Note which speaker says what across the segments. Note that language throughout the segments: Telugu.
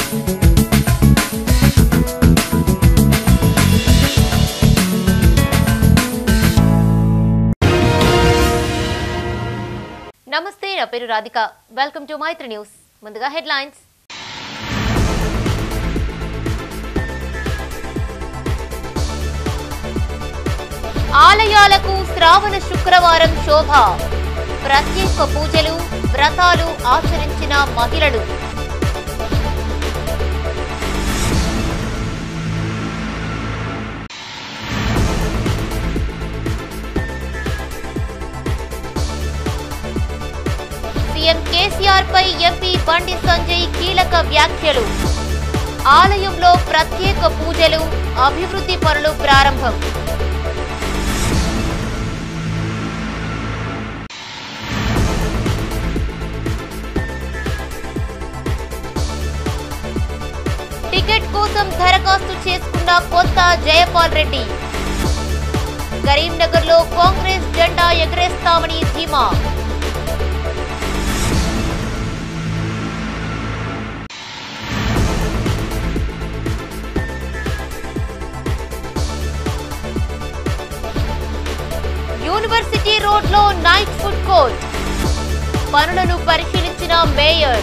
Speaker 1: నమస్తే నా పేరు Radhika welcome to Maitri News ముందుగా హెడ్లైన్స్ ఆలయాలకు శ్రావణ శుక్రవారం శోభ ప్రత్యేక పూజలు వ్రతాలు ఆచరించిన మహిళలు సీఎం కేసీఆర్ పై ఎంపీ బండి సంజయ్ కీలక వ్యాఖ్యలు ఆలయంలో ప్రత్యేక పూజలు అభివృద్ధి పనులు ప్రారంభం టికెట్ కోసం దరఖాస్తు చేసుకున్న కొత్త జయపాల్ రెడ్డి కరీంనగర్ లో కాంగ్రెస్ జెండా ఎగరేస్తామని ధీమా యూనివర్సిటీ రోడ్ లో నైట్ ఫుడ్ కోర్ట్ పనులను పరిశీలించిన మేయర్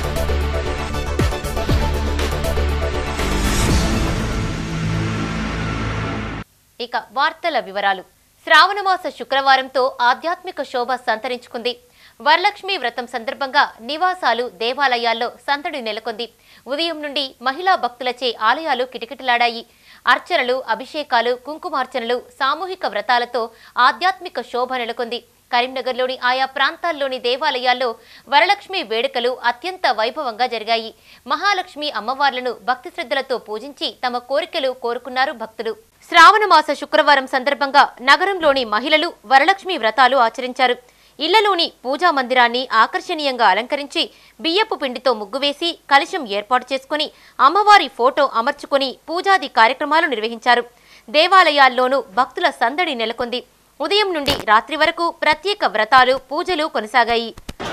Speaker 1: ఇక వార్తల వివరాలు శ్రావణమాస శుక్రవారంతో ఆధ్యాత్మిక శోభ సంతరించుకుంది వరలక్ష్మి వ్రతం సందర్భంగా నివాసాలు దేవాలయాల్లో సందడి నెలకొంది ఉదయం నుండి మహిళా భక్తులచే ఆలయాలు కిటకిటలాడాయి అర్చనలు అభిషేకాలు కుంకుమార్చనలు సామూహిక వ్రతాలతో ఆధ్యాత్మిక శోభ నెలకొంది కరీంనగర్లోని ఆయా ప్రాంతాల్లోని దేవాలయాల్లో వరలక్ష్మి వేడుకలు అత్యంత వైభవంగా జరిగాయి మహాలక్ష్మి అమ్మవార్లను భక్తి శ్రద్ధలతో పూజించి తమ కోరికలు కోరుకున్నారు భక్తులు శ్రావణ మాస శుక్రవారం సందర్భంగా నగరంలోని మహిళలు వరలక్ష్మి వ్రతాలు ఆచరించారు ఇళ్లలోని పూజా మందిరాన్ని ఆకర్షణీయంగా అలంకరించి బియ్యపు పిండితో ముగ్గు వేసి కలశం ఏర్పాటు చేసుకుని అమ్మవారి ఫోటో అమర్చుకుని పూజాది కార్యక్రమాలు నిర్వహించారు దేవాలయాల్లోనూ భక్తుల సందడి నెలకొంది ఉదయం నుండి రాత్రి వరకు ప్రత్యేక వ్రతాలు పూజలు కొనసాగాయి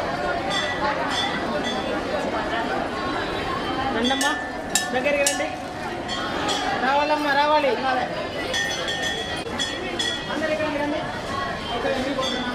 Speaker 2: రండమ్మా దగ్గరికి రండి రావాలమ్మా రావాలి అందరు ఇక్కడికి రండి ఇక్కడ రండి, పోతున్నాము.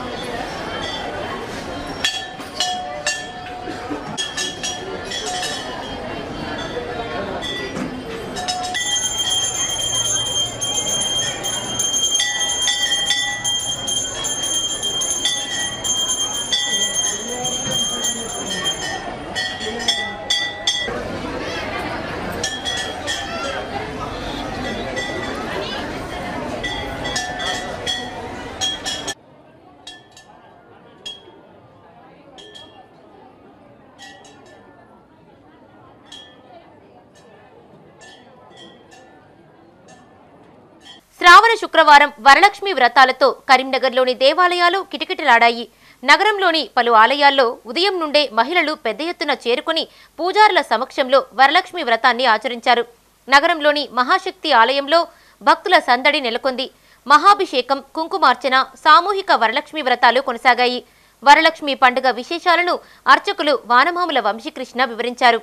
Speaker 1: శ్రావణ శుక్రవారం వరలక్ష్మి వ్రతాలతో కరీంనగర్లోని దేవాలయాలు కిటకిటలాడాయి నగరంలోని పలు ఆలయాల్లో ఉదయం నుండే మహిళలు పెద్ద ఎత్తున చేరుకుని పూజారుల సమక్షంలో వరలక్ష్మి వ్రతాన్ని ఆచరించారు నగరంలోని మహాశక్తి ఆలయంలో భక్తుల సందడి నెలకొంది మహాభిషేకం కుంకుమార్చన సామూహిక వరలక్ష్మి వ్రతాలు కొనసాగాయి వరలక్ష్మి పండుగ విశేషాలను అర్చకులు వానమాముల వంశీకృష్ణ వివరించారు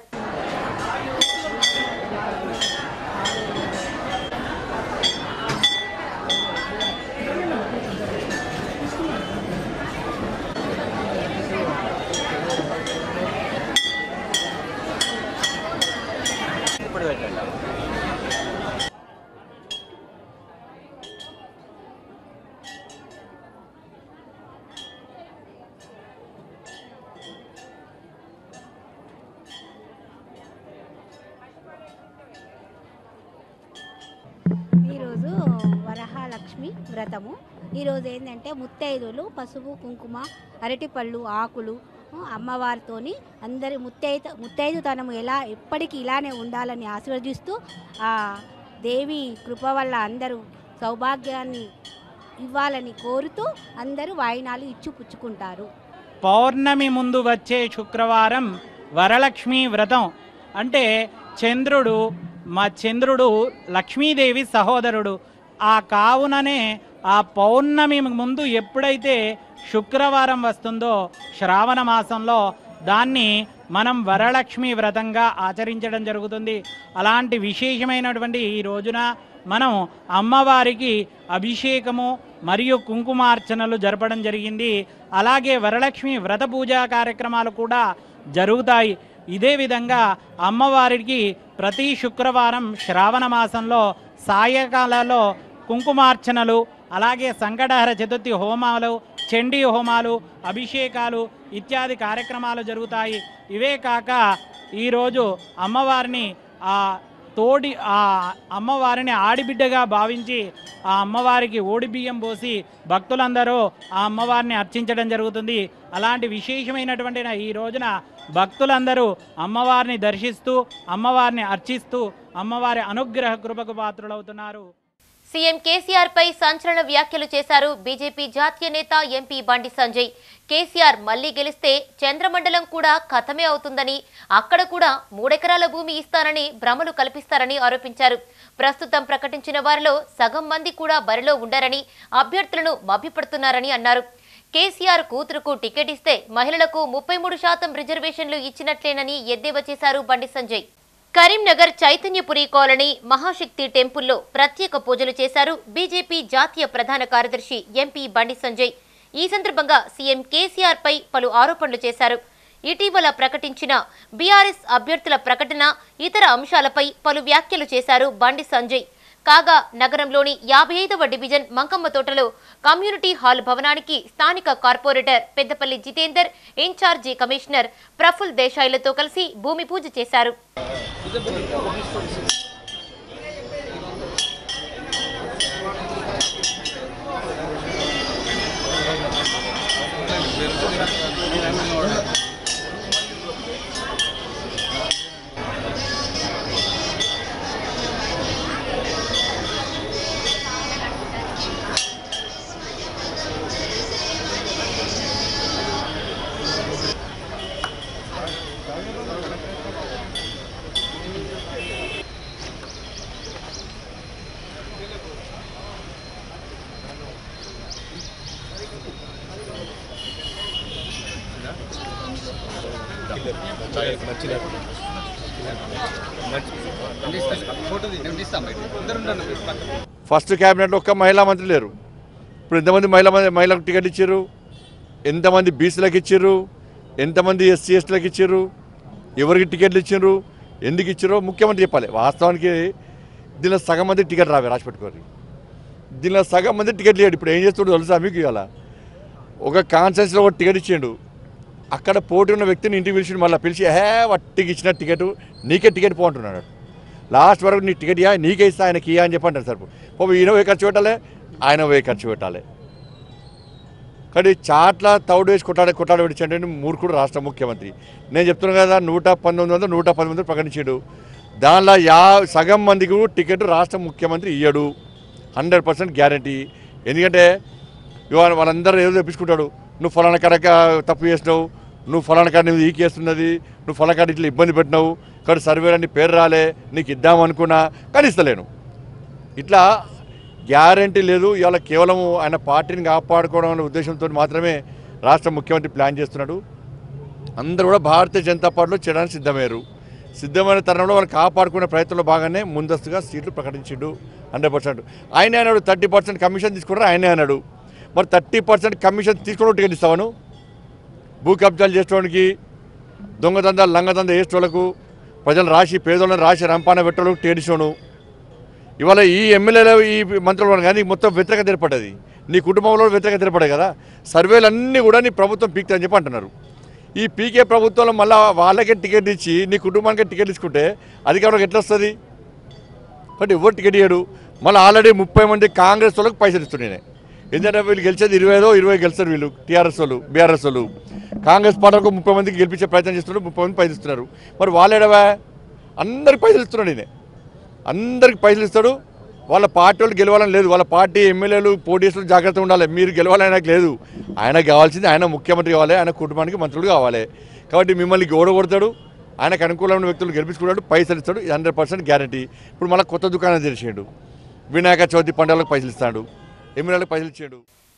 Speaker 3: ఇప్పుడు పెట్టండి
Speaker 4: ఈరోజు వరహాలక్ష్మి వ్రతము ఈరోజు ఏంటంటే ముత్తైదులు పసుపు కుంకుమ అరటిపళ్ళు ఆకులు ఆ, అమ్మవారితోని అందరి ముత్తైదు ముత్తైదుతనము ఎలా ఎప్పటికీ ఇలానే ఉండాలని ఆశీర్వదిస్తూ ఆ దేవి కృప వల్ల అందరూ సౌభాగ్యాన్ని ఇవ్వాలని కోరుతూ అందరూ వాయినాలు ఇచ్చు పుచ్చుకుంటారు
Speaker 2: పౌర్ణమి ముందు వచ్చే శుక్రవారం వరలక్ష్మి వ్రతం అంటే చంద్రుడు మా చంద్రుడు లక్ష్మీదేవి సహోదరుడు ఆ కావుననే ఆ పౌర్ణమి ముందు ఎప్పుడైతే శుక్రవారం వస్తుందో శ్రావణ మాసంలో దాన్ని మనం వరలక్ష్మి వ్రతంగా ఆచరించడం జరుగుతుంది అలాంటి విశేషమైనటువంటి ఈ రోజున మనం అమ్మవారికి అభిషేకము మరియు కుంకుమార్చనలు జరపడం జరిగింది అలాగే వరలక్ష్మి వ్రత పూజా కార్యక్రమాలు కూడా జరుగుతాయి ఇదే విధంగా అమ్మవారికి ప్రతి శుక్రవారం శ్రావణ మాసంలో సాయంకాలలో కుంకుమార్చనలు అలాగే సంకటహర చతుర్థి హోమాలు చండీ హోమాలు అభిషేకాలు ఇత్యాది కార్యక్రమాలు జరుగుతాయి ఇవే కాక ఈరోజు అమ్మవారిని ఆ తోడి ఆ అమ్మవారిని ఆడిబిడ్డగా భావించి ఆ అమ్మవారికి ఓడి బియ్యం పోసి భక్తులందరూ ఆ అమ్మవారిని అర్చించడం జరుగుతుంది అలాంటి విశేషమైనటువంటి ఈ రోజున భక్తులందరూ అమ్మవారిని దర్శిస్తూ అమ్మవారిని అర్చిస్తూ అమ్మవారి అనుగ్రహ కృపకు పాత్రులవుతున్నారు
Speaker 1: సీఎం కేసీఆర్ పై సంచలన వ్యాఖ్యలు చేశారు బీజేపీ జాతీయ నేత ఎంపీ బండి సంజయ్ కేసీఆర్ మళ్లీ గెలిస్తే చంద్రమండలం కూడా ఖతమే అవుతుందని అక్కడ కూడా మూడెకరాల భూమి ఇస్తానని భ్రమలు కల్పిస్తారని ఆరోపించారు ప్రస్తుతం ప్రకటించిన వారిలో సగం మంది కూడా బరిలో ఉండరని అభ్యర్థులను మభ్యపెడుతున్నారని అన్నారు కేసీఆర్ కూతురుకు టికెట్ ఇస్తే మహిళలకు ముప్పై మూడు శాతం రిజర్వేషన్లు ఇచ్చినట్లేనని ఎద్దేవా చేశారు బండి సంజయ్ కరీంనగర్ చైతన్యపురి కాలనీ మహాశక్తి టెంపుల్లో ప్రత్యేక పూజలు చేశారు బీజేపీ జాతీయ ప్రధాన కార్యదర్శి ఎంపీ బండి సంజయ్ ఈ సందర్భంగా సీఎం కేసీఆర్ పై పలు ఆరోపణలు చేశారు ఇటీవల ప్రకటించిన బీఆర్ఎస్ అభ్యర్థుల ప్రకటన ఇతర అంశాలపై పలు వ్యాఖ్యలు చేశారు బండి సంజయ్ కాగా నగరంలోని యాభై ఐదవ డివిజన్ మంకమ్మ తోటలో కమ్యూనిటీ హాల్ భవనానికి స్థానిక corporator Peddapalli Jitender in charge commissioner Praful దేశాయ్లతో కలిసి భూమి పూజ చేశారు
Speaker 3: ఫస్ట్ క్యాబినెట్లో ఒక్క మహిళా మంత్రి లేరు ఇప్పుడు ఎంతమంది మహిళా మంది- మహిళలకు టికెట్ ఇచ్చారు ఎంతమంది బీసీలకు ఇచ్చారు ఎంతమంది ఎస్సీ ఎస్టీలకు ఇచ్చారు ఎవరికి టికెట్లు ఇచ్చారు ఎందుకు ఇచ్చారో ముఖ్యమంత్రి చెప్పాలి వాస్తవానికి దీనిలో సగం మంది టికెట్ రావే రాసి పెట్టుకోరు దీనిలో సగం మంది టికెట్ లేడు ఇప్పుడు ఏం చేస్తుండో తెలుసా మీకు ఇవాళ ఒక కాన్సెన్స్లో ఒక టికెట్ ఇచ్చిండు అక్కడ పోటీ ఉన్న వ్యక్తిని ఇంటికి పిలిచి మళ్ళీ పిలిచి హే వట్టికి ఇచ్చిన టికెట్ నీకే టికెట్ పో అంటున్నాడు లాస్ట్ వరకు నీ టికెట్ ఇయ్యా నీకే ఇస్తా ఆయనకి ఇయ్యా అని చెప్పి అంటారు సార్ పాపం ఈయన పోయి ఖర్చు పెట్టాలి ఆయన పోయి ఖర్చు పెట్టాలి కానీ చాట్ల తౌడు వేసి కొట్టాడ కొట్టాడ పెట్టించండి మూర్ఖుడు రాష్ట్ర ముఖ్యమంత్రి నేను చెప్తున్నాను కదా నూట పంతొమ్మిది వందలు నూట పది మంది ప్రకటించాడు దానిలో యా సగం మందికి టికెట్ రాష్ట్ర ముఖ్యమంత్రి ఇయ్యడు హండ్రెడ్ పర్సెంట్ గ్యారంటీ ఎందుకంటే ఇవాళ వాళ్ళందరూ ఏదో తెప్పించుకుంటాడు నువ్వు ఫలానా కడక తప్పు చేసినావు నువ్వు ఫలానా కాడ నువ్వు ఈకేస్తున్నది నువ్వు ఫలానా కాడ ఇట్లా ఇబ్బంది పెట్టినావు ఇక్కడ సర్వేలన్నీ పేరు రాలే నీకు ఇద్దామనుకున్నా కానీ ఇస్తలేను ఇట్లా గ్యారంటీ లేదు ఇవాళ కేవలం ఆయన పార్టీని కాపాడుకోవడం అనే ఉద్దేశంతో మాత్రమే రాష్ట్ర ముఖ్యమంత్రి ప్లాన్ చేస్తున్నాడు అందరూ కూడా భారతీయ జనతా పార్టీలో చేయడానికి సిద్ధమయ్యారు సిద్ధమైన తరుణంలో వాళ్ళు కాపాడుకునే ప్రయత్నంలో భాగంగానే ముందస్తుగా సీట్లు ప్రకటించిండు హండ్రెడ్ పర్సెంట్ ఆయనే అన్నాడు థర్టీ పర్సెంట్ కమిషన్ తీసుకున్నారు ఆయనే అన్నాడు మరి థర్టీ పర్సెంట్ కమిషన్ తీసుకోవడం టికెట్ ఇస్తావాను భూ కబ్జాలు చేసుకోవడానికి దొంగదందాలు లంగదంద వేసేటోళ్ళకు ప్రజలు రాసి పేదోళ్ళని రాసి రంపాన పెట్టోళ్ళకు టికెట్ ఇచ్చాను ఇవాళ ఈ ఎమ్మెల్యేలు ఈ మంత్రులు కానీ మొత్తం వ్యతిరేకత ఏర్పడ్డది నీ కుటుంబంలో వ్యతిరేకత ఏర్పడ్డాయి కదా సర్వేలు అన్నీ కూడా నీ ప్రభుత్వం పీక్తా అని చెప్పి అంటున్నారు ఈ పీకే ప్రభుత్వంలో మళ్ళీ వాళ్ళకే టికెట్ ఇచ్చి నీ కుటుంబానికి టికెట్ ఇచ్చుకుంటే అధికారంలోకి ఎట్లా వస్తుంది కాబట్టి ఎవరు టికెట్ ఇయ్యడు మళ్ళీ ఆల్రెడీ ముప్పై మంది కాంగ్రెస్ వాళ్ళకి పైసలు ఇస్తున్నాయి ఎందుకంటే వీళ్ళు గెలిచేది ఇరవై ఐదో ఇరవై గెలుస్తారు వీళ్ళు టీఆర్ఎస్ వాళ్ళు బీఆర్ఎస్ వాళ్ళు కాంగ్రెస్ పార్టీలకు ముప్పై మందికి గెలిపించే ప్రయత్నం చేస్తున్నారు ముప్పై మంది పైసలు ఇస్తున్నారు మరి వాళ్ళేడవా అందరికి పైసలు ఇస్తున్నాడు ఈయన అందరికి పైసలు ఇస్తాడు వాళ్ళ పార్టీ వాళ్ళు గెలవాలని లేదు వాళ్ళ పార్టీ ఎమ్మెల్యేలు పోటీసులు జాగ్రత్త ఉండాలి మీరు గెలవాలని ఆయనకు లేదు ఆయన కావాల్సింది ఆయన ముఖ్యమంత్రి కావాలి ఆయన కుటుంబానికి మంత్రులు కావాలి కాబట్టి మిమ్మల్ని ఓడగొడతాడు ఆయనకు అనుకూలమైన వ్యక్తులు గెలిపించుకున్నాడు పైసలు ఇస్తాడు హండ్రెడ్ పర్సెంట్ గ్యారంటీ ఇప్పుడు మళ్ళీ కొత్త దుకాణం తెరిచిండు వినాయక చవితి పండుగలకు పైసలు ఇస్తాడు ఎమ్మెల్యేలకు పైసలు ఇచ్చాడు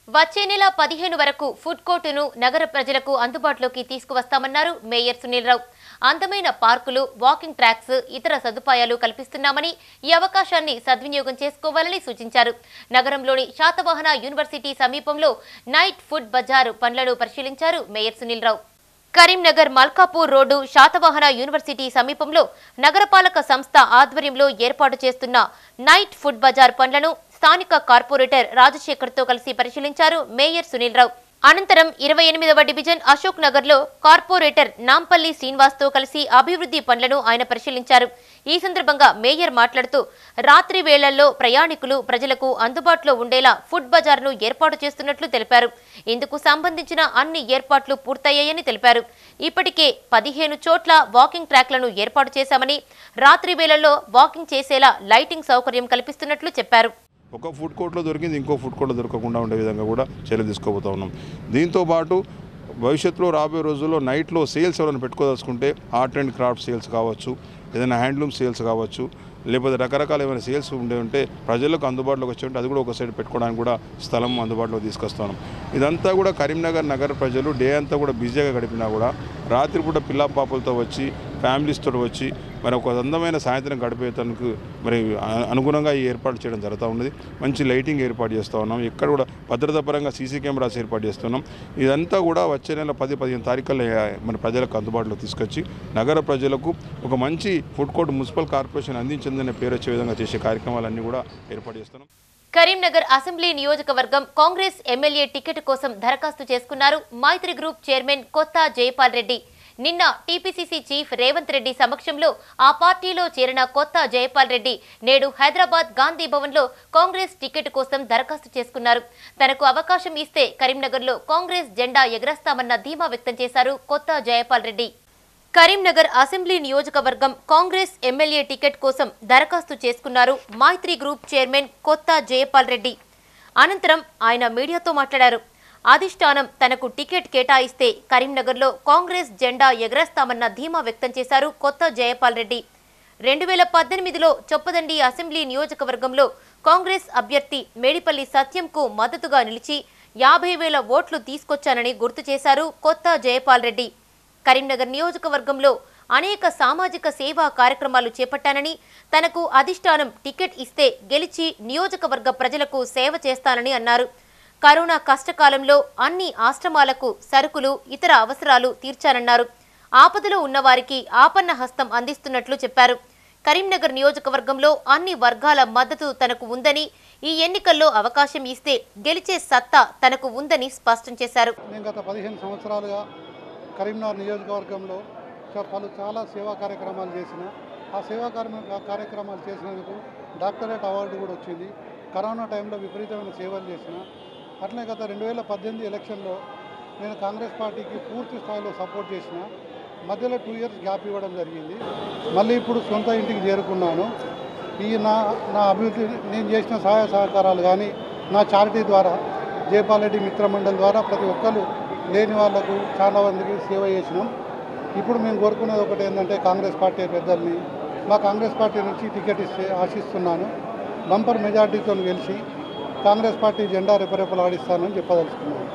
Speaker 1: వచ్చే నెల పదిహేను వరకు ఫుడ్ కోర్టును నగర ప్రజలకు అందుబాటులోకి తీసుకువస్తామన్నారు మేయర్ సునీల్ రావు అందమైన పార్కులు వాకింగ్ ట్రాక్స్ ఇతర సదుపాయాలు కల్పిస్తున్నామని ఈ అవకాశాన్ని సద్వినియోగం చేసుకోవాలని సూచించారు నగరంలోని శాతవాహన యూనివర్సిటీ సమీపంలో నైట్ ఫుడ్ బజార్ పనులను పరిశీలించారు mayor Sunil Rao Karimnagar Malkapur road Satavahana university సమీపంలో నగరపాలక సంస్థ ఆధ్వర్యంలో ఏర్పాటు చేస్తున్న నైట్ ఫుడ్ బజార్ పనులను స్థానిక కార్పొరేటర్ రాజశేఖర్తో కలిసి పరిశీలించారు మేయర్ సునీల్ రావు అనంతరం ఇరవై ఎనిమిదవ డివిజన్ అశోక్ నగర్లో కార్పొరేటర్ నాంపల్లి శ్రీనివాస్తో కలిసి అభివృద్ధి పనులను ఆయన పరిశీలించారు ఈ సందర్భంగా మేయర్ మాట్లాడుతూ రాత్రి వేళల్లో ప్రయాణికులు ప్రజలకు అందుబాటులో ఉండేలా ఫుడ్ బజార్ను ఏర్పాటు చేస్తున్నట్లు తెలిపారు ఇందుకు సంబంధించిన అన్ని ఏర్పాట్లు పూర్తయ్యాయని తెలిపారు ఇప్పటికే పదిహేను చోట్ల వాకింగ్ ట్రాక్లను ఏర్పాటు చేశామని రాత్రి వేళల్లో వాకింగ్ చేసేలా లైటింగ్ సౌకర్యం కల్పిస్తున్నట్లు చెప్పారు
Speaker 5: ఒక ఫుడ్ కోర్ట్లో దొరికింది ఇంకో ఫుడ్ కోర్ట్లో దొరకకుండా ఉండే విధంగా కూడా చర్యలు తీసుకోబోతా ఉన్నాం దీంతో పాటు భవిష్యత్తులో రాబోయే రోజుల్లో నైట్లో సేల్స్ ఎవరైనా పెట్టుకోదలుచుకుంటే ఆర్ట్ అండ్ క్రాఫ్ట్ సేల్స్ కావచ్చు ఏదైనా హ్యాండ్లూమ్ సేల్స్ కావచ్చు లేకపోతే రకరకాల ఏమైనా సేల్స్ ఉండే ఉంటే ప్రజలకు అందుబాటులోకి వచ్చి ఉంటే అది కూడా ఒక సైడ్ పెట్టుకోవడానికి కూడా స్థలం అందుబాటులోకి తీసుకొస్తాం ఇదంతా కూడా కరీంనగర్ నగర ప్రజలు డే అంతా కూడా బిజీగా గడిపినా కూడా రాత్రిపూట పిల్ల పాపలతో వచ్చి ఫ్యామిలీస్తో వచ్చి మరి ఒక అందమైన సాయంత్రం గడిపేందుకు మరి అ- అనుగుణంగా ఈ ఏర్పాటు చేయడం జరుగుతూ ఉన్నది మంచి లైటింగ్ ఏర్పాటు చేస్తూ ఉన్నాం ఎక్కడ కూడా భద్రతా పరంగా సీసీ కెమెరాస్ ఏర్పాటు చేస్తున్నాం ఇదంతా కూడా వచ్చే నెల పది పదిహేను తారీఖుల్లో మన ప్రజలకు అందుబాటులో తీసుకొచ్చి నగర ప్రజలకు ఒక మంచి ఫుడ్ కోర్ట్ మున్సిపల్ కార్పొరేషన్ అందించిందనే పేరు వచ్చే విధంగా చేసే కార్యక్రమాలన్నీ కూడా ఏర్పాటు చేస్తున్నాం
Speaker 1: కరీంనగర్ అసెంబ్లీ నియోజకవర్గం కాంగ్రెస్ ఎమ్మెల్యే టికెట్ కోసం దరఖాస్తు చేసుకున్నారు మైత్రి గ్రూప్ చైర్మన్ కొత్త జయపాల్ రెడ్డి నిన్న టీపీసీసీ చీఫ్ రేవంత్ రెడ్డి సమక్షంలో ఆ పార్టీలో చేరిన కొత్త జయపాల్ రెడ్డి నేడు హైదరాబాద్ గాంధీ భవన్లో కాంగ్రెస్ టికెట్ కోసం దరఖాస్తు చేసుకున్నారు తనకు అవకాశం ఇస్తే కరీంనగర్లో కాంగ్రెస్ జెండా ఎగరేస్తామన్న ధీమా వ్యక్తం చేశారు కొత్త జయపాల్ రెడ్డి కరీంనగర్ అసెంబ్లీ నియోజకవర్గం కాంగ్రెస్ ఎమ్మెల్యే టికెట్ కోసం దరఖాస్తు చేసుకున్నారు మైత్రి గ్రూప్ చైర్మన్ కొత్త జయపాల్ రెడ్డి అనంతరం ఆయన మీడియాతో మాట్లాడారు అధిష్టానం తనకు టికెట్ కేటాయిస్తే కరీంనగర్లో కాంగ్రెస్ జెండా ఎగరేస్తామన్న ధీమా వ్యక్తం చేశారు కొత్త జయపాల్ రెడ్డి రెండు వేల పద్దెనిమిదిలో చొప్పదండి అసెంబ్లీ నియోజకవర్గంలో కాంగ్రెస్ అభ్యర్థి మేడిపల్లి సత్యంకు మద్దతుగా నిలిచి యాభై వేల ఓట్లు తీసుకొచ్చానని గుర్తు చేశారు కొత్త జయపాల్ రెడ్డి కరీంనగర్ నియోజకవర్గంలో అనేక సామాజిక సేవా కార్యక్రమాలు చేపట్టానని తనకు అధిష్టానం టికెట్ ఇస్తే గెలిచి నియోజకవర్గ ప్రజలకు సేవ చేస్తానని అన్నారు కరోనా కష్టకాలంలో అన్ని ఆశ్రమాలకు సరుకులు ఇతర అవసరాలు తీర్చానన్నారు ఆపదలో ఉన్నవారికి ఆపన్న హస్తం అందిస్తున్నట్లు చెప్పారు కరీంనగర్ నియోజకవర్గంలో అన్ని వర్గాల మద్దతు తనకు ఉందని ఈ ఎన్నికల్లో అవకాశం ఇస్తే గెలిచే సత్తా తనకు ఉందని స్పష్టం చేశారు
Speaker 6: నేను గత పదిహేను సంవత్సరాలుగా కరీంనగర్ నియోజకవర్గంలో చ- పలు చాలా సేవా కార్యక్రమాలు చేసిన ఆ సేవా కార్య- కార్యక్రమాలు చేసినందుకు డాక్టరేట్ అవార్డు కూడా వచ్చింది కరోనా టైంలో విపరీతమైన సేవలు చేసిన అట్లే గత రెండు వేల పద్దెనిమిది ఎలక్షన్లో నేను కాంగ్రెస్ పార్టీకి పూర్తి స్థాయిలో సపోర్ట్ చేసిన మధ్యలో టూ ఇయర్స్ గ్యాప్ ఇవ్వడం జరిగింది మళ్ళీ ఇప్పుడు సొంత ఇంటికి చేరుకున్నాను ఈ నా నా అభివృద్ధి నేను చేసిన సహాయ సహకారాలు కానీ నా చారిటీ ద్వారా జయపాల్ రెడ్డి మిత్రమండలి ద్వారా ప్రతి ఒక్కరు లేని వాళ్లకు చాలా మందికి సేవ చేసినాం ఇప్పుడు మేము కోరుకునేది ఒకటి ఏంటంటే కాంగ్రెస్ పార్టీ పెద్దల్ని మా కాంగ్రెస్ పార్టీ నుంచి టికెట్ ఇస్తే ఆశిస్తున్నాను బంపర్ మెజార్టీతో గెలిచి కాంగ్రెస్ పార్టీ జెండా రెపరెపలాడిస్తానని చెప్పదలుచుకున్నాను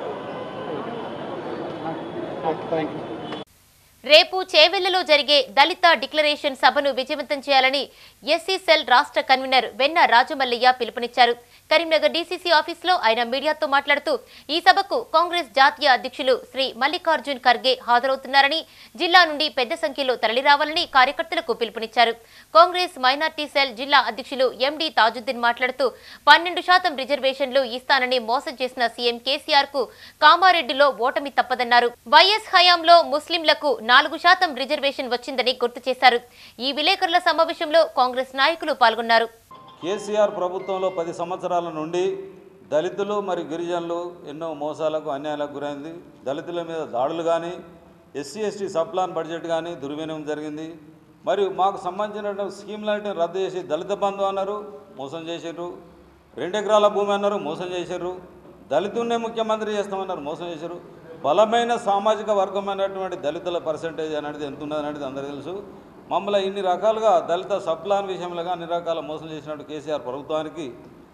Speaker 6: థ్యాంక్ యూ
Speaker 1: రేపు చేవెళ్లలో జరిగే దళిత డిక్లరేషన్ సభను విజయవంతం చేయాలని ఎస్సీ సెల్ రాష్ట్ర కన్వీనర్ వెన్న రాజమల్లయ్య పిలుపునిచ్చారు కరీంనగర్ డీసీసీ ఆఫీసులో ఆయన మీడియాతో మాట్లాడుతూ ఈ సభకు కాంగ్రెస్ జాతీయ అధ్యక్షులు శ్రీ మల్లికార్జున్ ఖర్గే హాజరవుతున్నారని జిల్లా నుండి పెద్ద సంఖ్యలో తరలిరావాలని కార్యకర్తలకు పిలుపునిచ్చారు కాంగ్రెస్ మైనార్టీ సెల్ జిల్లా అధ్యక్షులు ఎండి తాజుద్దీన్ మాట్లాడుతూ పన్నెండు శాతం రిజర్వేషన్లు ఇస్తానని మోసం చేసిన సీఎం కేసీఆర్ కు కామారెడ్డిలో ఓటమి తప్పదన్నారు వైఎస్ హయాంలో ముస్లింలకు నాలుగు శాతం రిజర్వేషన్ వచ్చిందని గుర్తు చేశారు ఈ విలేకరుల సమావేశంలో కాంగ్రెస్ నాయకులు పాల్గొన్నారు
Speaker 7: కేసీఆర్ ప్రభుత్వంలో పది సంవత్సరాల నుండి దళితులు మరియు గిరిజనులు ఎన్నో మోసాలకు అన్యాయాలకు గురైంది దళితుల మీద దాడులు కానీ ఎస్సీ ఎస్టీ సబ్ప్లాన్ బడ్జెట్ కానీ దుర్వినియోగం జరిగింది మరియు మాకు సంబంధించిన స్కీమ్లన్నింటిని రద్దు చేసి దళిత బంధు అన్నారు మోసం చేసారు రెండు ఎకరాల భూమి అన్నారు మోసం చేశారు దళితున్నే ముఖ్యమంత్రి చేస్తామన్నారు మోసం చేశారు బలమైన సామాజిక వర్గమైనటువంటి దళితుల పర్సంటేజ్ అనేది ఎంత ఉన్నది అనేది అందరికీ తెలుసు మమ్మల్ని ఇన్ని రకాలుగా దళిత సబ్ప్లాన్ విషయంలో కానీ అన్ని రకాల మోసం చేసినట్టు కేసీఆర్ ప్రభుత్వానికి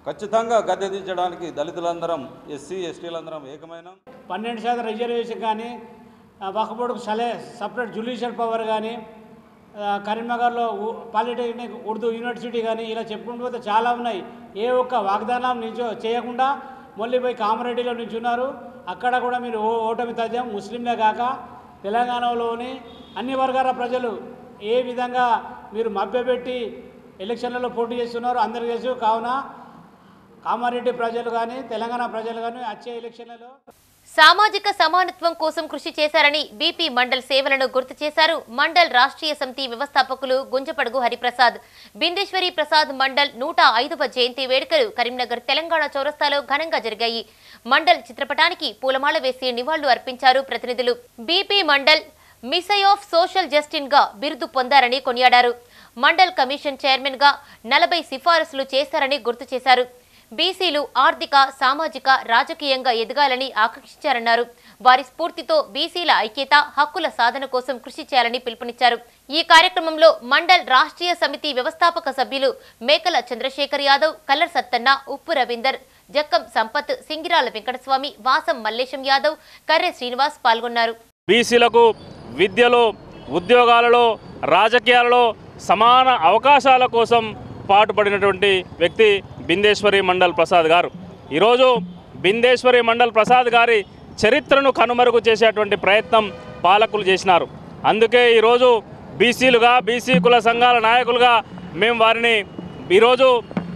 Speaker 7: ఖచ్చితంగా గద్దె దించడానికి దళితులందరం ఎస్సీ ఎస్టీలందరం ఏకమైన
Speaker 2: పన్నెండు శాతం రిజర్వేషన్ కానీ వకబోర్డుకు సలే సపరేట్ జ్యుడిషియల్ పవర్ కానీ ఆ, కరీంనగర్లో ఉ- పాలిటెక్నిక్ ఉర్దూ యూనివర్సిటీ కానీ ఇలా చెప్పుకుంటూ పోతే చాలా ఉన్నాయి ఏ ఒక్క వాగ్దానం నిల్చో చేయకుండా మళ్ళీ పోయి కామారెడ్డిలో నిల్చున్నారు అక్కడ కూడా మీరు ఓ ఓటమి తథ్యం ముస్లింలే కాక తెలంగాణలోని అన్ని వర్గాల ప్రజలు ఏ విధంగా మీరు మభ్యపెట్టి ఎలక్షన్లలో పోటీ చేస్తున్నారు అందరికీ తెలుసు కావున కామారెడ్డి ప్రజలు కానీ తెలంగాణ ప్రజలు కానీ వచ్చే ఎలక్షన్లలో
Speaker 1: సామాజిక సమానత్వం కోసం కృషి చేశారని బీపీ మండల్ సేవలను గుర్తు చేశారు మండల్ రాష్ట్రీయ సమితి వ్యవస్థాపకులు గుంజపడుగు హరిప్రసాద్ బిందేశ్వరి ప్రసాద్ మండల్ నూట ఐదవ జయంతి వేడుకలు కరీంనగర్ తెలంగాణ చౌరస్తాలో ఘనంగా జరిగాయి మండల్ చిత్రపటానికి పూలమాల వేసి నివాళులు అర్పించారు ప్రతినిధులు BP Mandal messiah of social justice గా బిరుదు పొందారని కొనియాడారు మండల్ కమిషన్ చైర్మన్ గా నలభై సిఫారసులు చేశారని గుర్తు చేశారు బీసీలు ఆర్థిక సామాజిక రాజకీయంగా ఎదగాలని ఆకాంక్షించారన్నారు వారి స్ఫూర్తితో బీసీల ఐక్యత హక్కుల సాధన కోసం కృషి చేయాలని పిలుపునిచ్చారు ఈ కార్యక్రమంలో మండల్ రాష్ట్రీయ సమితి వ్యవస్థాపక సభ్యులు మేకల చంద్రశేఖర్ యాదవ్ కల్లర్ సత్తన్న ఉప్పు రవీందర్ జక్కం సంపత్ సింగిరాల వెంకటస్వామి వాసం మల్లేశం యాదవ్ కర్రె శ్రీనివాస్ పాల్గొన్నారు
Speaker 8: బీసీలకు విద్యలో ఉద్యోగాలలో రాజకీయాలలో సమాన అవకాశాల కోసం పాటుపడినటువంటి వ్యక్తి బిందేశ్వరి మండల్ ప్రసాద్ గారు ఈరోజు బిందేశ్వరి మండల్ ప్రసాద్ గారి చరిత్రను కనుమరుగు చేసేటువంటి ప్రయత్నం పాలకులు చేసినారు అందుకే ఈరోజు బీసీలుగా బీసీ కుల సంఘాల నాయకులుగా మేము వారిని ఈరోజు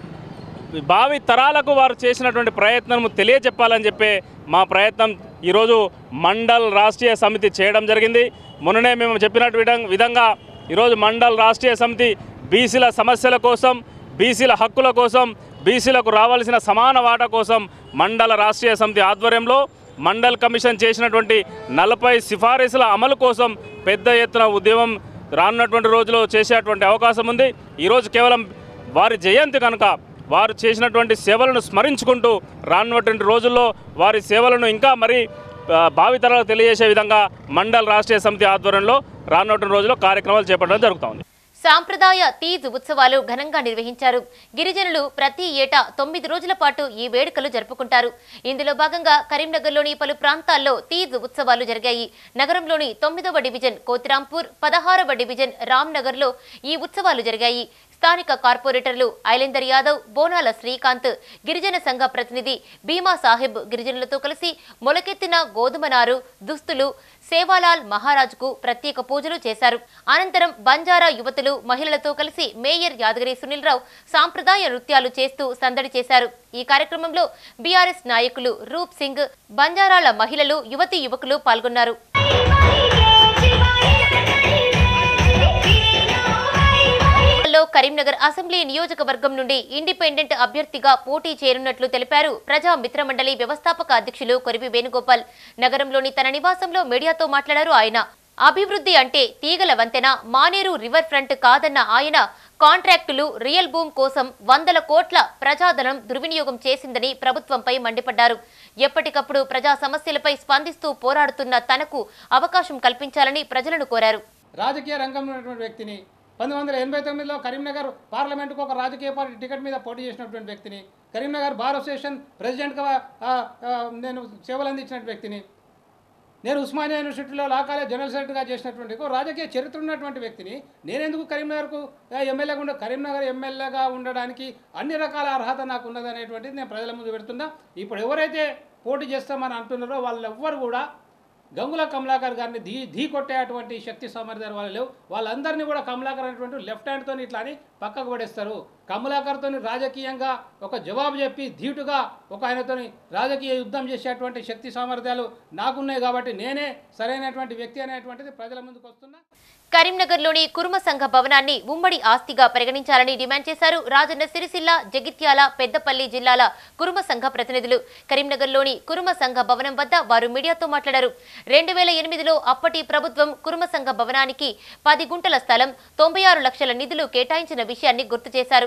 Speaker 8: భావి తరాలకు వారు చేసినటువంటి ప్రయత్నం తెలియజెప్పాలని చెప్పే మా ప్రయత్నం ఈరోజు మండల్ రాష్ట్రీయ సమితి చేయడం జరిగింది మొన్ననే మేము చెప్పినట్టు విధం- విధంగా ఈరోజు మండల్ రాష్ట్రీయ సమితి బీసీల సమస్యల కోసం బీసీల హక్కుల కోసం బీసీలకు రావాల్సిన సమాన వాటా కోసం మండల రాష్ట్రీయ సమితి ఆధ్వర్యంలో మండల్ కమిషన్ చేసినటువంటి నలభై సిఫారసుల అమలు కోసం పెద్ద ఎత్తున ఉద్యమం రానున్నటువంటి రోజుల్లో చేసేటువంటి అవకాశం ఉంది ఈరోజు కేవలం వారి జయంతి కనుక వారు చేసినటువంటి సేవలను స్మరించుకుంటూ రానున్నటువంటి రోజుల్లో వారి సేవలను ఇంకా మరి ఆ, భావితరాలకు తెలియజేసే విధంగా మండల్ రాష్ట్రీయ సమితి ఆధ్వర్యంలో రానున్నటువంటి రోజుల్లో కార్యక్రమాలు చేపట్టడం జరుగుతుంది
Speaker 1: సాంప్రదాయ తీజ్ ఉత్సవాలు ఘనంగా నిర్వహించారు గిరిజనులు ప్రతి ఏటా తొమ్మిది రోజుల పాటు ఈ వేడుకలు జరుపుకుంటారు ఇందులో భాగంగా కరీంనగర్లోని పలు ప్రాంతాల్లో తీజ్ ఉత్సవాలు జరిగాయి నగరంలోని తొమ్మిదవ డివిజన్ కోతిరాంపూర్ పదహారవ డివిజన్ రామ్నగర్లో ఈ ఉత్సవాలు జరిగాయి స్థానిక కార్పొరేటర్లు ఐలేందర్ యాదవ్ బోనాల శ్రీకాంత్ గిరిజన సంఘ ప్రతినిధి భీమా సాహెబ్ గిరిజనులతో కలిసి మొలకెత్తిన గోధుమ నారు దుస్తులు సేవాలాల్ మహారాజ్కు ప్రత్యేక పూజలు చేశారు అనంతరం బంజారా యువతులు మహిళలతో కలిసి మేయర్ యాదగిరి సునీల్రావు సాంప్రదాయ నృత్యాలు చేస్తూ సందడి చేశారు ఈ కార్యక్రమంలో బీఆర్ఎస్ నాయకులు రూప్ సింగ్ బంజారాల మహిళలు యువతి యువకులు పాల్గొన్నారు లో కరీంనగర్ అసెంబ్లీ నియోజకవర్గం నుండి ఇండిపెండెంట్ అభ్యర్థిగా పోటీ చేయనున్నట్లు తెలిపారు ప్రజా మిత్ర మండలి వ్యవస్థాపక అధ్యక్షులు కొరివి వేణుగోపాల్ నగరంలోని తన నివాసంలో మీడియాతో మాట్లాడారు ఆయన అభివృద్ధి అంటే తీగల వంతెన మానేరు రివర్ ఫ్రంట్ కాదన్న ఆయన కాంట్రాక్టులు రియల్ భూమ్ కోసం వందల కోట్ల ప్రజాధనం దుర్వినియోగం చేసిందని ప్రభుత్వంపై మండిపడ్డారు ఎప్పటికప్పుడు ప్రజా సమస్యలపై స్పందిస్తూ పోరాడుతున్న తనకు అవకాశం కల్పించాలని ప్రజలను కోరారు
Speaker 9: రాజకీయ రంగంలో ఉన్నటువంటి వ్యక్తిని పంతొమ్మిది వందల ఎనభై తొమ్మిదిలో కరీంనగర్ పార్లమెంటుకు ఒక రాజకీయ పార్టీ టికెట్ మీద పోటీ చేసినటువంటి వ్యక్తిని కరీంనగర్ బార్ అసోసియేషన్ ప్రెసిడెంట్గా ఆ, ఆ, నేను సేవలు అందించిన వ్యక్తిని నేను ఉస్మానియా యూనివర్సిటీలో లా కాలేజ్ జనరల్ సెక్రటరీగా చేసినటువంటి ఒక రాజకీయ చరిత్ర ఉన్నటువంటి వ్యక్తిని నేనెందుకు కరీంనగర్కు ఆ, ఎమ్మెల్యేగా ఉండ కరీంనగర్ ఎమ్మెల్యేగా ఉండడానికి అన్ని రకాల అర్హత నాకు ఉన్నదనేటువంటిది నేను ప్రజల ముందు పెడుతున్నా ఇప్పుడు ఎవరైతే పోటీ చేస్తామని అంటున్నారో వాళ్ళు ఎవ్వరు కూడా గంగుల కమలాకర్ గారిని ధీ ధీ కొట్టేటువంటి శక్తి సామర్థ్యాలు వాళ్ళు లేవు వాళ్ళందరినీ కూడా కమలాకర్ అనేటువంటి లెఫ్ట్ హ్యాండ్తో ఇట్లా అని పక్కకు పడేస్తారు కమలాకర్తో రాజకీయంగా ఒక జవాబు చెప్పి ధీటుగా ఒక ఆయనతోని రాజకీయ యుద్ధం చేసేటువంటి శక్తి సామర్థ్యాలు నాకున్నాయి కాబట్టి నేనే సరైనటువంటి వ్యక్తి అనేటువంటిది ప్రజల ముందుకు వస్తున్నా
Speaker 1: కరీంనగర్లోని కురుమ సంఘ భవనాన్ని ఉమ్మడి ఆస్తిగా పరిగణించాలని డిమాండ్ చేశారు రాజన్న సిరిసిల్ల జగిత్యాల పెద్దపల్లి జిల్లాల కురుమ సంఘ ప్రతినిధులు కరీంనగర్లోని కురుమ సంఘ భవనం వద్ద వారు మీడియాతో మాట్లాడారు రెండు వేల ఎనిమిదిలో అప్పటి ప్రభుత్వం కురుమ సంఘ భవనానికి పది గుంటల స్థలం తొంభై ఆరు లక్షల నిధులు కేటాయించిన విషయాన్ని గుర్తు చేశారు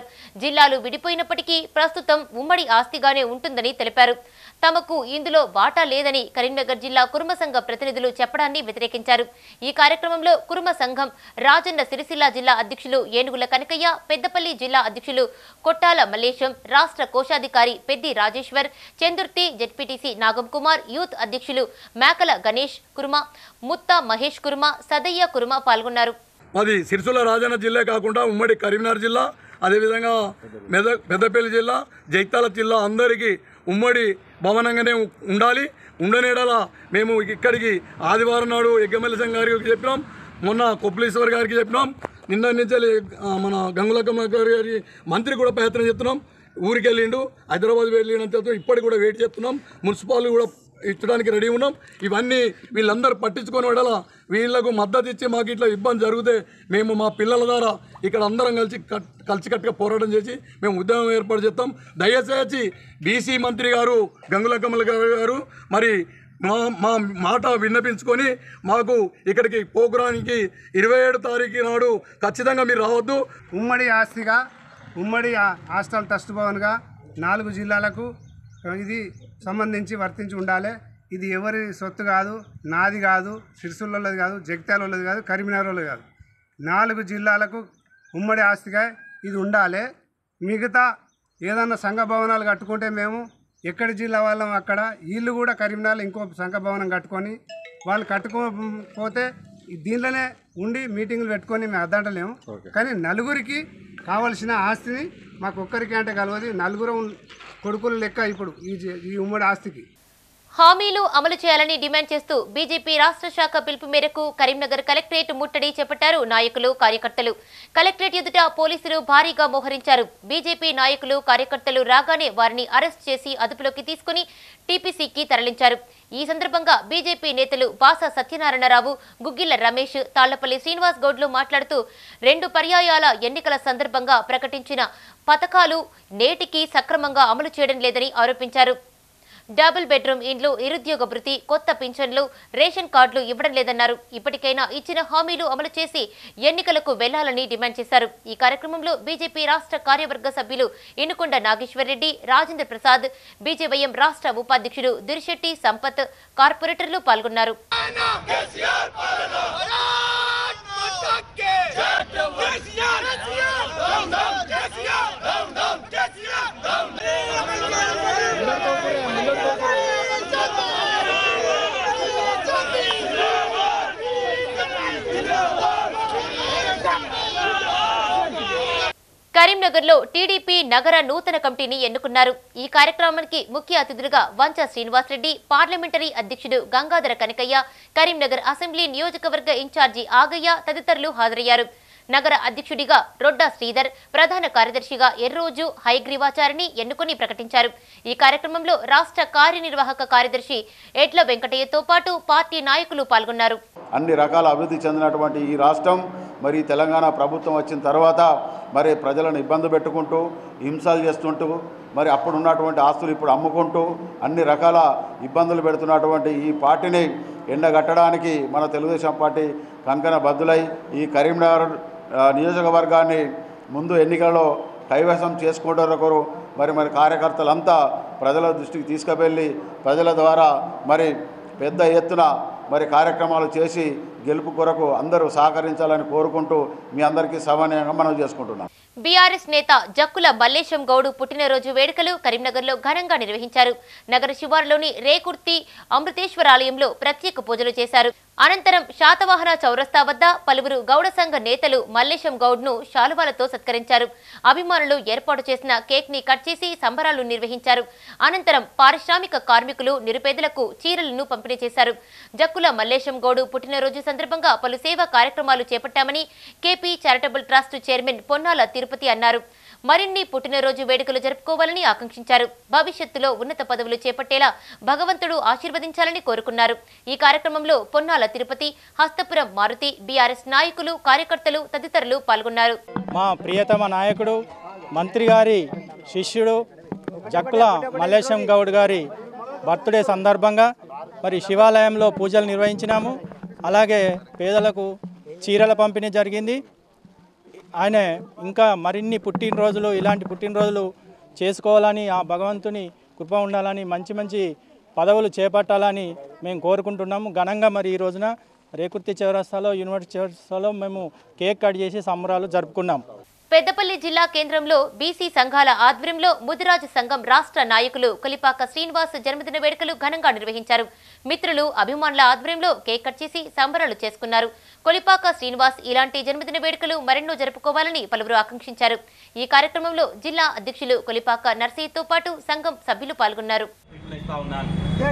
Speaker 1: జిల్లాలు విడిపోయినప్పటికీ ప్రస్తుతం ఉమ్మడి ఆస్తిగానే ఉంటుందని తెలిపారు తమకు ఇందులో వాటా లేదని కరీంనగర్ జిల్లా కుర్మ సంఘ ప్రతినిధులు చెప్పడాన్ని వ్యతిరేకించారు ఈ కార్యక్రమంలో కుర్మ సంఘం రాజన్న సిరిసిల్ల జిల్లా అధ్యక్షులు ఏనుగుల కనకయ్య పెద్దపల్లి జిల్లా అధ్యక్షులు కొట్టాల మల్లేశం రాష్ట్ర కోశాధికారి పెద్ది రాజేశ్వర్ చందుర్తి జెడ్పీటీసీ నాగం కుమార్ యూత్ అధ్యక్షులు మేకల గణేష్ కుర్మ ముత్త మహేష్ కుర్మ సదయ్య కుర్మ పాల్గొన్నారు
Speaker 10: మాది సిరిసిల్ల రాజన్న జిల్లా కాకుండా ఉమ్మడి కరీంనగర్ జిల్లా అదేవిధంగా మెద పెద్దపల్లి జిల్లా జైతాల జిల్లా అందరికీ ఉమ్మడి భవనంగానే ఉండాలి ఉండనేడల మేము ఇక్కడికి ఆదివారం నాడు ఎగ్గమల్లి సంఘ గారికి చెప్పినాం మొన్న కొప్పులేశ్వర్ గారికి చెప్పినాం నిన్న నుంచి ఆ, మన గంగులకమ్మ గారి మంత్రి కూడా ప్రయత్నం చేస్తున్నాం ఊరికి వెళ్ళిండు హైదరాబాద్ వెళ్ళినంత ఇప్పటికి కూడా వెయిట్ చేస్తున్నాం మున్సిపాల్ కూడా ఇచ్చడానికి రెడీ ఉన్నాం ఇవన్నీ వీళ్ళందరూ పట్టించుకొని వడల వీళ్ళకు మద్దతు ఇచ్చి మాకు ఇట్లా ఇబ్బంది జరిగితే మేము మా పిల్లల ద్వారా ఇక్కడ అందరం కలిసి కట్ కలిసికట్టుగా పోరాటం చేసి మేము ఉద్యమం ఏర్పాటు చేస్తాం దయచేసి బీసీ మంత్రి గారు గంగుల కమల గారు మరి మా మా మాట విన్నపించుకొని మాకు ఇక్కడికి పోకురానికి ఇరవై ఏడు తారీఖు నాడు ఖచ్చితంగా మీరు రావద్దు
Speaker 11: ఉమ్మడి ఆస్తిగా ఉమ్మడి ఆ- హాస్టల్ ట్రస్ట్ భవన్గా నాలుగు జిల్లాలకు ఇది సంబంధించి వర్తించి ఉండాలి ఇది ఎవరి సొత్తు కాదు నాది కాదు సిరిసిల్లది కాదు జగిత్యాలది కాదు కరీంనగర్లో కాదు నాలుగు జిల్లాలకు ఉమ్మడి ఆస్తిగా ఇది ఉండాలి మిగతా ఏదన్నా సంఘ భవనాలు కట్టుకుంటే మేము ఎక్కడి జిల్లా వాళ్ళం అక్కడ వీళ్ళు కూడా కరీంనగర్లో ఇంకో సంఘ భవనం కట్టుకొని వాళ్ళు కట్టుకోకపోతే దీనిలోనే ఉండి మీటింగులు పెట్టుకొని మేము అద్దంటలేము కానీ నలుగురికి కావలసిన ఆస్తిని మాకు ఒక్కరికి అంటే కలవదు నలుగురు కొడుకుల లెక్క ఇప్పుడు ఈ జి- ఈ ఉమ్మడి ఆస్తికి
Speaker 1: హామీలు అమలు చేయాలని డిమాండ్ చేస్తూ బీజేపీ రాష్ట్ర శాఖ పిలుపు మేరకు కరీంనగర్ కలెక్టరేట్ ముట్టడి చేపట్టారు నాయకులు కార్యకర్తలు కలెక్టరేట్ ఎదుట పోలీసులు భారీగా మోహరించారు బీజేపీ నాయకులు కార్యకర్తలు రాగానే వారిని అరెస్ట్ చేసి అదుపులోకి తీసుకుని టీపీసీకి తరలించారు ఈ సందర్భంగా బీజేపీ నేతలు బాస సత్యనారాయణరావు గుగ్గిళ్ల రమేష్ తాళ్లపల్లి శ్రీనివాస్ గౌడ్లు మాట్లాడుతూ రెండు పర్యాయాల ఎన్నికల సందర్భంగా ప్రకటించిన పథకాలు నేటికి సక్రమంగా అమలు చేయడం లేదని ఆరోపించారు డబుల్ బెడ్రూమ్ ఇండ్లు నిరుద్యోగ భృతి కొత్త పింఛన్లు రేషన్ కార్డులు ఇవ్వడం లేదన్నారు ఇప్పటికైనా ఇచ్చిన హామీలు అమలు చేసి ఎన్నికలకు వెళ్లాలని డిమాండ్ చేశారు ఈ కార్యక్రమంలో బీజేపీ రాష్ట్ర కార్యవర్గ సభ్యులు ఇనుకొండ నాగేశ్వరరెడ్డి రాజేంద్ర ప్రసాద్ బీజేవైఎం రాష్ట్ర ఉపాధ్యక్షుడు దురిశెట్టి సంపత్ కార్పొరేటర్లు పాల్గొన్నారు కరీంనగర్లో టీడీపీ నగర నూతన కమిటీని ఎన్నుకున్నారు ఈ కార్యక్రమానికి ముఖ్య అతిథులుగా వంచ శ్రీనివాసరెడ్డి పార్లమెంటరీ అధ్యక్షుడు గంగాధర కనకయ్య కరీంనగర్ అసెంబ్లీ నియోజకవర్గ ఇన్ఛార్జి ఆగయ్య తదితరులు హాజరయ్యారు నగర అధ్యక్షుడిగా రొడ్డా శ్రీధర్ ప్రధాన కార్యదర్శిగా ఎర్రోజు హైగ్రీవాచారిని ఎన్నుకుని ప్రకటించారు ఈ కార్యక్రమంలో రాష్ట్ర కార్యనిర్వాహక కార్యదర్శి ఎడ్ల వెంకటయ్యతో పాటు పార్టీ నాయకులు పాల్గొన్నారు
Speaker 12: అన్ని రకాల అభివృద్ధి చెందినటువంటి ఈ రాష్ట్రం మరి తెలంగాణ ప్రభుత్వం వచ్చిన తర్వాత మరి ప్రజలను ఇబ్బంది పెట్టుకుంటూ హింసలు చేస్తుంటూ మరి అప్పుడు ఉన్నటువంటి ఆస్తులు ఇప్పుడు అమ్ముకుంటూ అన్ని రకాల ఇబ్బందులు పెడుతున్నటువంటి ఈ పార్టీని ఎండగట్టడానికి మన తెలుగుదేశం పార్టీ కంకణ బద్దులై ఈ కరీంనగర్ ఆ, నియోజకవర్గాన్ని ముందు ఎన్నికల్లో కైవసం చేసుకోవడం మరి మరి కార్యకర్తలంతా ప్రజల దృష్టికి తీసుకువెళ్ళి ప్రజల ద్వారా మరి పెద్ద ఎత్తున మరి కార్యక్రమాలు చేసి గెలుపు కొరకు అందరూ సహకరించాలని కోరుకుంటూ మీ అందరికీ సమన్వయంగా మనం చేసుకుంటున్నాం
Speaker 1: బీఆర్ఎస్ నేత జక్కుల మల్లేశం గౌడు పుట్టినరోజు వేడుకలు కరీంనగర్లో ఘనంగా నిర్వహించారు నగర శివారులోని రేకుర్తి అమృతేశ్వర ఆలయంలో ప్రత్యేక పూజలు చేశారు అనంతరం శాతవాహన చౌరస్తా వద్ద పలువురు గౌడ సంఘ నేతలు మల్లేశం గౌడ్ను శాలువాలతో సత్కరించారు అభిమానులు ఏర్పాటు చేసిన కేక్ ని కట్ చేసి సంబరాలు నిర్వహించారు అనంతరం పారిశ్రామిక కార్మికులు నిరుపేదలకు చీరలను పంపిణీ చేశారు జక్కుల మల్లేశం గౌడు పుట్టినరోజు సందర్భంగా పలు సేవా కార్యక్రమాలు చేపట్టామని KP charitable trust chairman Ponnala Tirupati అన్నారు మరిన్ని పుట్టినరోజు వేడుకలు జరుపుకోవాలని ఆకాంక్షించారు భవిష్యత్తులో ఉన్నత పదవులు చేపట్టేలా భగవంతుడు ఆశీర్వదించాలని కోరుకున్నారు ఈ కార్యక్రమంలో పొన్నాల తిరుపతి హస్తపురం మారుతి బీఆర్ఎస్ నాయకులు కార్యకర్తలు తదితరులు పాల్గొన్నారు
Speaker 13: మా ప్రియతమ నాయకుడు మంత్రి గారి శిష్యుడు జక్కుల మల్లేశం గౌడ్ గారి బర్త్డే సందర్భంగా మరి శివాలయంలో పూజలు నిర్వహించినాము అలాగే పేదలకు చీరల పంపిణీ జరిగింది ఆయన ఇంకా మరిన్ని పుట్టినరోజులు ఇలాంటి పుట్టినరోజులు చేసుకోవాలని ఆ భగవంతుని కృప ఉండాలని మంచి మంచి పదవులు చేపట్టాలని మేము కోరుకుంటున్నాము ఘనంగా మరి ఈ రోజున రేకుర్తి చౌరస్తాలో యూనివర్సిటీ చౌరస్తాలో మేము కేక్ కట్ చేసి సంబరాలు జరుపుకున్నాం
Speaker 1: పెద్దపల్లి జిల్లా కేంద్రంలో బీసీ సంఘాల ఆధ్వర్యంలో ముదిరాజు సంఘం రాష్ట్ర నాయకులు కొలిపాక శ్రీనివాస్ జన్మదిన వేడుకలు ఘనంగా నిర్వహించారు మిత్రులు అభిమానుల ఆధ్వర్యంలో కేక్ కట్ చేసి సంబరాలు చేసుకున్నారు కొలిపాక శ్రీనివాస్ ఇలాంటి జన్మదిన వేడుకలు మరెన్నో జరుపుకోవాలని పలువురు ఆకాంక్షించారు ఈ కార్యక్రమంలో జిల్లా అధ్యక్షులు కొలిపాక నర్సయ్యతో పాటు సంఘం సభ్యులు పాల్గొన్నారు
Speaker 14: ఇస్తా ఉన్నాను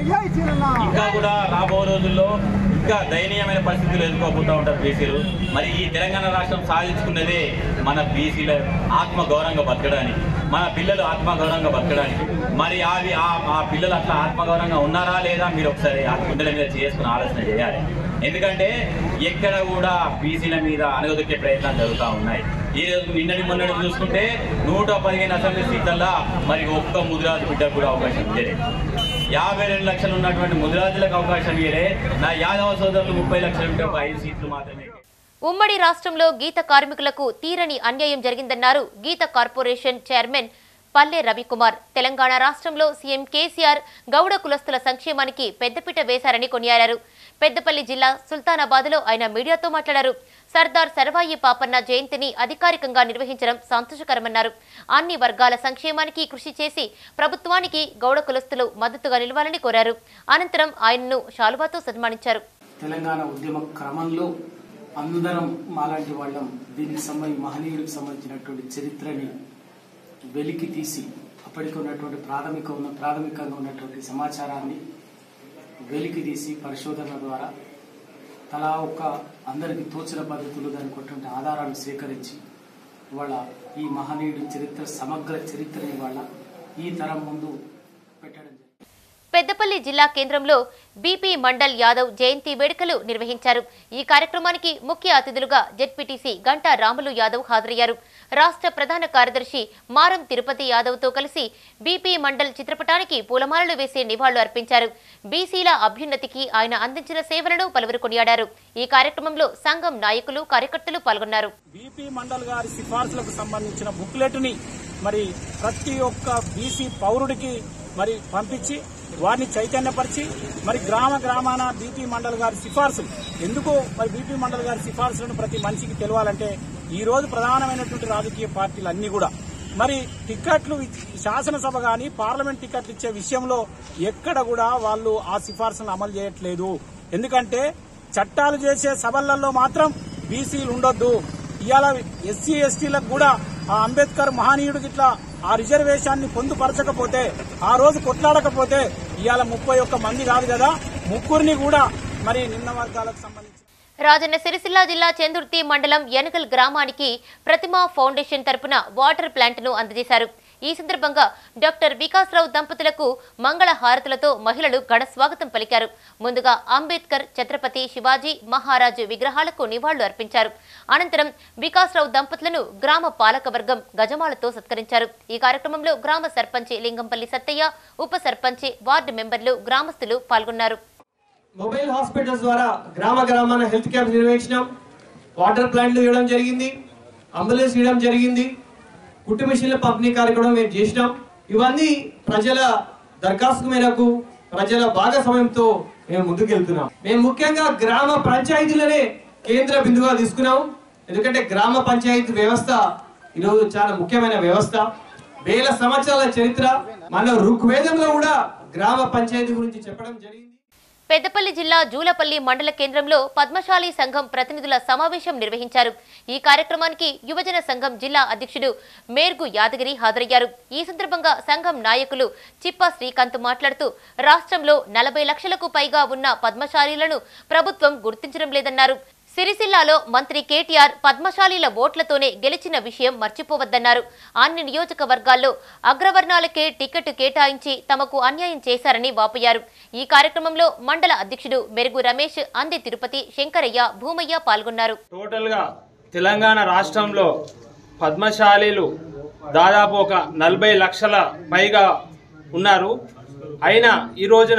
Speaker 14: ఇంకా కూడా రాబో రోజుల్లో ఇంకా దయనీయమైన పరిస్థితులు ఎదుర్కోబోతూ ఉంటారు బీసీలు మరి ఈ తెలంగాణ రాష్ట్రం సాధించుకున్నదే మన బీసీల ఆత్మ గౌరవంగా బతకడానికి మన పిల్లలు ఆత్మ గౌరవంగా బతకడానికి మరి అవి ఆ ఆ పిల్లలు అట్లా ఆత్మ గౌరవంగా ఉన్నారా లేదా మీరు ఒకసారి ఆ గుండెల మీద చేసుకుని ఆలోచన చేయాలి ఎందుకంటే ఎక్కడ కూడా బీసీల మీద అనగదొక్కే ప్రయత్నాలు జరుగుతూ ఉన్నాయి ఈ రోజు నిన్నటి మొన్నటి చూసుకుంటే నూట పదిహేను అసెంబ్లీ సీట్లలో మరి ఒక్క ముదిరాజు బిడ్డకు కూడా అవకాశం ఇవ్వలేదు యాభై రెండు లక్షలు ఉన్నటువంటి ముదిరాజులకు అవకాశం ఇవ్వలే నా యాదవ సోదరులు ముప్పై లక్షలు ఉంటే ఒక ఐదు సీట్లు మాత్రమే
Speaker 1: ఉమ్మడి రాష్ట్రంలో గీత కార్మికులకు తీరని అన్యాయం జరిగిందన్నారు గీత కార్పొరేషన్ చైర్మన్ పల్లె రవికుమార్ తెలంగాణ రాష్ట్రంలో సీఎం కేసీఆర్ గౌడ కులస్తుల సంక్షేమానికి పెద్దపీట వేశారని కొనియాడారు పెద్దపల్లి జిల్లా సుల్తానాబాద్లో ఆయన మీడియాతో మాట్లాడారు సర్దార్ సర్వాయి పాపన్న జయంతిని అధికారికంగా నిర్వహించడం సంతోషకరమన్నారు అన్ని వర్గాల సంక్షేమానికి కృషి చేసి ప్రభుత్వానికి గౌడ కులస్తులు మద్దతుగా నిలవాలని కోరారు అనంతరం ఆయనను శాలువాతో సన్మానించారు
Speaker 15: తెలంగాణ ఉద్యమ క్రమంలో అందరం మాలాంటి వాళ్ళం దీనికి సంబంధించి మహనీయుడికి సంబంధించినటువంటి చరిత్రని వెలికి తీసి అప్పటికి ఉన్నటువంటి ప్రాథమిక ఉన్న ప్రాథమికంగా ఉన్నటువంటి సమాచారాన్ని వెలికి తీసి పరిశోధన ద్వారా తలా ఒక్క అందరికి తోచిన పద్ధతులు దానికి ఉన్నటువంటి ఆధారాలు సేకరించి ఇవాళ ఈ మహనీయుడి చరిత్ర సమగ్ర చరిత్రని ఇవాళ ఈ తరం ముందు పెట్టడం
Speaker 1: పెద్దపల్లి జిల్లా కేంద్రంలో బీపీ మండల్ యాదవ్ జయంతి వేడుకలు నిర్వహించారు ఈ కార్యక్రమానికి ముఖ్య అతిథులుగా జెడ్పీటీసీ గంటా రాములు యాదవ్ హాజరయ్యారు రాష్ట్ర ప్రధాన కార్యదర్శి మారం తిరుపతి యాదవ్ తో కలిసి బీపీ మండల్ చిత్రపటానికి పూలమాలలు వేసి నివాళులు అర్పించారు బీసీల అభ్యున్నతికి ఆయన అందించిన సేవలను పలువురు కొనియాడారు ఈ కార్యక్రమంలో సంఘం నాయకులు కార్యకర్తలు పాల్గొన్నారు
Speaker 16: బీపీ మండల్ గారి సిఫార్సులకు సంబంధించిన బుక్లెట్ ని మరి ప్రతి ఒక్క బీసీ పౌరుడికి మరి పంపించి వారిని చైతన్యపరిచి మరి గ్రామ గ్రామాన బీపీ మండల్ గారి సిఫార్సులు ఎందుకు మరి బీపీ మండల్ గారి సిఫార్సులను ప్రతి మనిషికి తెలియాలంటే ఈ రోజు ప్రధానమైనటువంటి రాజకీయ పార్టీలు అన్ని కూడా మరి టికెట్లు ఇచ్- శాసనసభ గాని పార్లమెంట్ టికెట్లు ఇచ్చే విషయంలో ఎక్కడ కూడా వాళ్ళు ఆ సిఫార్సులను అమలు చేయట్లేదు ఎందుకంటే చట్టాలు చేసే సభలలో మాత్రం బీసీలు ఉండొద్దు ఇవాళ ఎస్సీ ఎస్టీలకు కూడా ఆ అంబేద్కర్ మహనీయుడు ఇట్లా ఆ రిజర్వేషన్ని పొందుపరచకపోతే ఆ రోజు కొట్లాడకపోతే ఇవాళ ముప్పై ఒక్క మంది కాదు కదా ముగ్గురిని కూడా మరి నిమ్న వర్గాలకు సంబంధించి
Speaker 1: రాజన్న సిరిసిల్ల జిల్లా చందుర్తి మండలం యనగల్ గ్రామానికి ప్రతిమా ఫౌండేషన్ తరపున వాటర్ ప్లాంట్ ను అందజేశారు ఈ సందర్భంగా డాక్టర్ వికాసరావు దంపతులకు మంగళ హారతులతో మహిళలు ఘన స్వాగతం పలికారు ముందుగా అంబేద్కర్ ఛత్రపతి శివాజీ మహారాజు విగ్రహాలకు నివాళులు అర్పించారు అనంతరం వికాసరావు దంపతులను గ్రామ పాలకవర్గం గజమాలతో సత్కరించారు ఈ కార్యక్రమంలో గ్రామ సర్పంచి లింగంపల్లి సత్తయ్య ఉప సర్పంచి వార్డు మెంబర్లు గ్రామస్తులు పాల్గొన్నారు
Speaker 17: మొబైల్ హాస్పిటల్స్ ద్వారా గ్రామ గ్రామాన హెల్త్ క్యాంప్స్ నిర్వహించినాం వాటర్ ప్లాంట్లు ఇవ్వడం జరిగింది అంబులెన్స్ ఇవ్వడం జరిగింది కుట్టు మిషన్ల పంపిణీ కార్యక్రమం మేము చేసినాం ఇవన్నీ ప్రజల దరఖాస్తు మేరకు ప్రజల భాగస్వామ్యంతో మేము ముందుకెళ్తున్నాం మేము ముఖ్యంగా గ్రామ పంచాయతీలనే కేంద్ర బిందువుగా తీసుకున్నాం ఎందుకంటే గ్రామ పంచాయతీ వ్యవస్థ ఈరోజు చాలా ముఖ్యమైన వ్యవస్థ వేల సంవత్సరాల చరిత్ర మన ఋగ్వేదంలో కూడా గ్రామ పంచాయతీ గురించి చెప్పడం జరిగింది
Speaker 1: పెద్దపల్లి జిల్లా జూలపల్లి మండల కేంద్రంలో పద్మశాలి సంఘం ప్రతినిధుల సమావేశం నిర్వహించారు ఈ కార్యక్రమానికి యువజన సంఘం జిల్లా అధ్యక్షుడు మేర్గు యాదగిరి హాజరయ్యారు ఈ సందర్భంగా సంఘం నాయకులు చిప్పా శ్రీకాంత్ మాట్లాడుతూ రాష్ట్రంలో నలభై లక్షలకు పైగా ఉన్న పద్మశాలీలను ప్రభుత్వం గుర్తించడం లేదన్నారు సిరిసిల్లాలో మంత్రి కేటీఆర్ పద్మశాలీల ఓట్లతోనే గెలిచిన విషయం మర్చిపోవద్దన్నారు అన్ని నియోజకవర్గాల్లో అగ్రవర్ణాలకే టికెట్ కేటాయించి తమకు అన్యాయం చేశారని వాపోయారు ఈ కార్యక్రమంలో మండల అధ్యక్షుడు మెరుగు రమేష్ అంది తిరుపతి శంకరయ్య భూమయ్య పాల్గొన్నారు
Speaker 18: టోటల్గా తెలంగాణ రాష్ట్రంలో పద్మశాలీలు దాదాపు ఒక నలభై లక్షల పైగా ఉన్నారు అయినా ఈ రోజున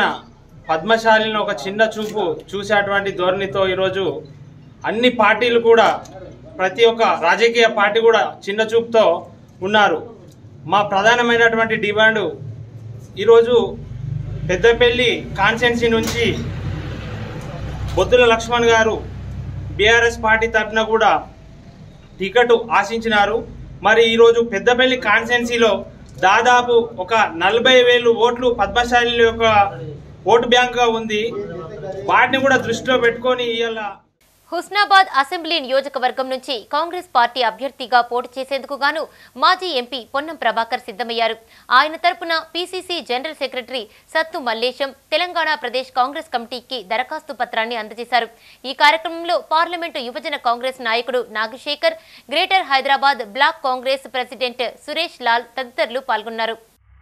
Speaker 18: పద్మశాలిని ఒక చిన్న చూపు చూసేటువంటి ధోరణితో ఈరోజు అన్ని పార్టీలు కూడా ప్రతి ఒక్క రాజకీయ పార్టీ కూడా చిన్న చూపుతో ఉన్నారు మా ప్రధానమైనటువంటి డిమాండ్ ఈరోజు పెద్దపల్లి కాన్స్టెన్సీ నుంచి బొద్దుల లక్ష్మణ్ గారు బీఆర్ఎస్ పార్టీ తరఫున కూడా టికెట్ ఆశించినారు మరి ఈరోజు పెద్దపల్లి కాన్స్టెన్సీలో దాదాపు ఒక నలభై వేలు ఓట్లు పద్మశాలి యొక్క ఓటు బ్యాంక్గా ఉంది వాటిని కూడా దృష్టిలో పెట్టుకొని ఇవాళ
Speaker 1: హుస్నాబాద్ అసెంబ్లీ నియోజకవర్గం నుంచి కాంగ్రెస్ పార్టీ అభ్యర్థిగా పోటీ చేసేందుకు గాను మాజీ ఎంపీ పొన్నం ప్రభాకర్ సిద్ధమయ్యారు ఆయన తరపున పీసీసీ జనరల్ సెక్రటరీ సత్తు మల్లేశం తెలంగాణ ప్రదేశ్ కాంగ్రెస్ కమిటీకి దరఖాస్తు పత్రాన్ని అందజేశారు ఈ కార్యక్రమంలో పార్లమెంటు యువజన కాంగ్రెస్ నాయకుడు Nagashekar greater Hyderabad block Congress president Suresh Lal తదితరులు పాల్గొన్నారు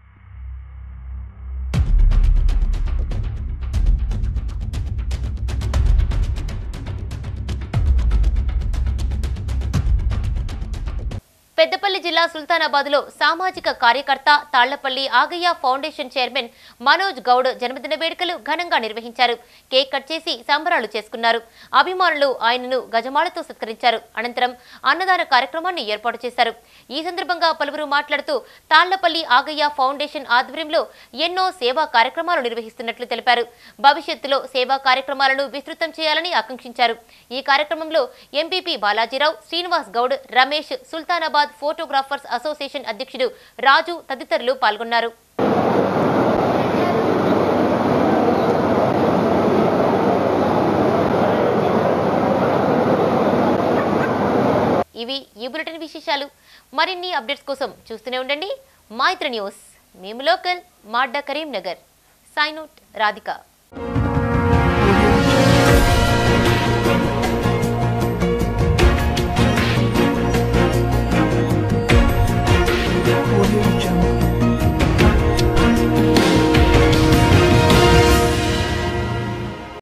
Speaker 1: పెద్దపల్లి జిల్లా సుల్తానాబాద్లో సామాజిక కార్యకర్త తాళ్లపల్లి ఆగయ్య ఫౌండేషన్ చైర్మన్ మనోజ్ గౌడ్ జన్మదిన వేడుకలు ఘనంగా నిర్వహించారు కేక్ కట్ చేసి సంబరాలు చేసుకున్నారు అభిమానులు ఆయనను గజమాలతో సత్కరించారు అనంతరం అన్నదాన కార్యక్రమాన్ని ఏర్పాటు చేశారు ఈ సందర్భంగా పలువురు మాట్లాడుతూ తాళ్లపల్లి ఆగయ్య ఫౌండేషన్ ఆధ్వర్యంలో ఎన్నో సేవా కార్యక్రమాలు నిర్వహిస్తున్నట్లు తెలిపారు భవిష్యత్తులో సేవా కార్యక్రమాలను విస్తృతం చేయాలని ఆకాంక్షించారు ఈ కార్యక్రమంలో MPP Balajirao Srinivas Goud Ramesh Sultanabad photographers association అధ్యక్షుడు రాజు తదితరులు పాల్గొన్నారు ఇవి ఈ బులెటిన్ విశేషాలు మరిన్ని అప్డేట్స్ కోసం చూస్తూనే ఉండండి మైత్ర న్యూస్ మేము లోకల్ మాడ్డా కరీంనగర్ సైనోట్ రాధిక